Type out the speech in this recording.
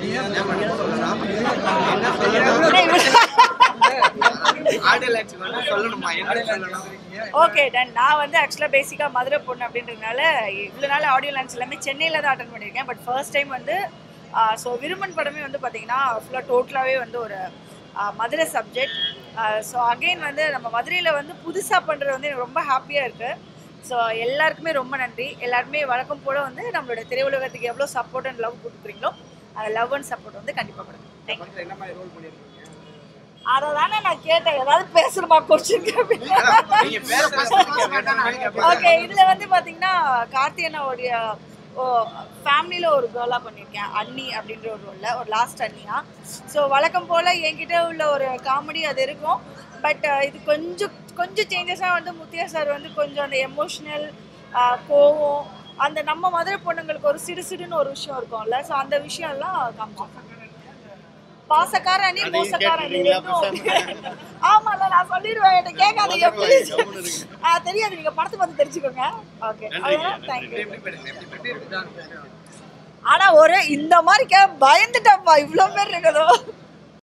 audio launch வந்து சொல்லணுமா என்ன சொல்லணும் ஓகே டன் நான் வந்து ஆக்சுவலாக பேசிக்காக மதுரை பொண்ணு அப்படின்றதுனால இவ்வளோ நாள் ஆடியோ லான்ச் எல்லாமே சென்னையில் தான் அட்டன் பண்ணியிருக்கேன் பட் ஃபர்ஸ்ட் டைம் வந்து ஸோ விருமன் படமே வந்து பார்த்தீங்கன்னா ஃபுல்லாக டோட்டலாகவே வந்து ஒரு ஆ, மதுரை சப்ஜெக்ட் ஸோ அகைன் வந்து நம்ம மதுரையில் வந்து புதுசாக பண்ணுறது வந்து எனக்கு ரொம்ப ஹாப்பியாக இருக்குது ஸோ எல்லாருக்குமே ரொம்ப நன்றி எல்லாருமே வழக்கம் போல் வந்து நம்மளோட திரையுலகத்துக்கு எவ்வளோ சப்போர்ட் அண்ட் லவ் கொடுக்குறீங்களோ அந்த லவ் அண்ட் சப்போர்ட் வந்து கண்டிப்பாக கொடுங்க தேங்க்யூ என்ன மாதிரி ரோல் பண்ணிருக்கீங்க அதை தானே நான் கேட்டேன் ஏதாவது பேசணுமா கொஸ்டின் நீங்க பேச பேச ஓகே இதுல வந்து பாத்தீங்கன்னா கார்த்தியனாவுடைய ஓ ஃபேமிலியில் ஒரு கேர்ளாக பண்ணியிருக்கேன் அண்ணி அப்படின்ற ஒரு ரோலில் ஒரு லாஸ்ட் அண்ணியா ஸோ வழக்கம் போல் என்கிட்ட உள்ள ஒரு காமெடி அது இருக்கும் பட் இது கொஞ்சம் கொஞ்சம் சேஞ்சஸாக வந்து முத்தியா சார் வந்து கொஞ்சம் அந்த எமோஷ்னல் கோவம் அந்த நம்ம மதுரை பொண்ணுங்களுக்கு ஒரு சிடு சிடுன்னு ஒரு விஷயம் இருக்கும்ல ஸோ அந்த விஷயம்லாம் காமிச்சோம் பாசக்கார அணி மோசக்கார அணி ரெண்டும் ஆமால நான் சொல்லிடுவேன் என்கிட்ட கேட்காதீங்க ப்ளீஸ் ஆ தெரியாது நீங்க படத்தை பார்த்து தெரிஞ்சுக்கோங்க ஓகே தேங்க்யூ எப்படி போயிடுங்க எப்படி எப்படி இருக்குதான் ஆனா ஒரு இந்த மாதிரி கே பயந்துட்டப்பா இவ்வளோ பேர் இருக்கணும்